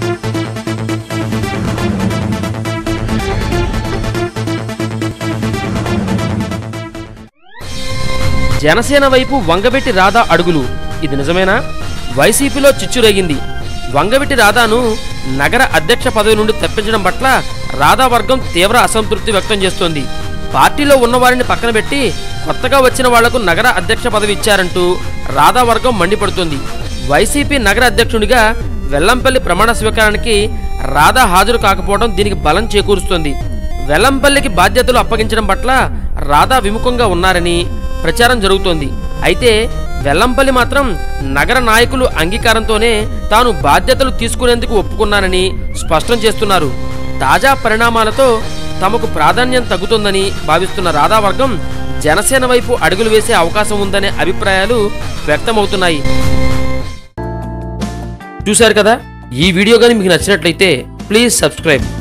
జనసేన వైపు వంగబెట్టి రాధా అడుగులు ఇది నిజమేనా వైసీపీలో చిచ్చురేగింది వంగబెట్టి రాధాను నగర అధ్యక్ష పదవి నుండి తప్పించడం పట్ల రాధా వర్గం తీవ్ర అసంతృప్తి వ్యక్తం చేస్తోంది పార్టీలో ఉన్నవారిని పక్కన పెట్టి కొత్తగా వచ్చిన వాళ్లకు నగర అధ్యక్ష పదవి ఇచ్చారంటూ రాధా వర్గం మండిపడుతోంది వైసీపీ నగర అధ్యక్షుడిగా వెల్లంపల్లి ప్రమాణ స్వీకారానికి రాధా హాజరు కాకపోవడం దీనికి బలం చేకూరుస్తోంది వెల్లంపల్లికి బాధ్యతలు అప్పగించడం పట్ల రాధా విముఖంగా ఉన్నారని ప్రచారం జరుగుతోంది అయితే వెల్లంపల్లి మాత్రం నగర నాయకులు అంగీకారంతోనే తాను బాధ్యతలు తీసుకునేందుకు ఒప్పుకున్నానని స్పష్టం చేస్తున్నారు తాజా పరిణామాలతో తమకు ప్రాధాన్యం తగ్గుతుందని భావిస్తున్న రాధా వర్గం జనసేన వైపు అడుగులు వేసే అవకాశం ఉందనే అభిప్రాయాలు వ్యక్తమవుతున్నాయి చూశారు కదా ఈ వీడియో కానీ మీకు నచ్చినట్లయితే ప్లీజ్ సబ్స్క్రైబ్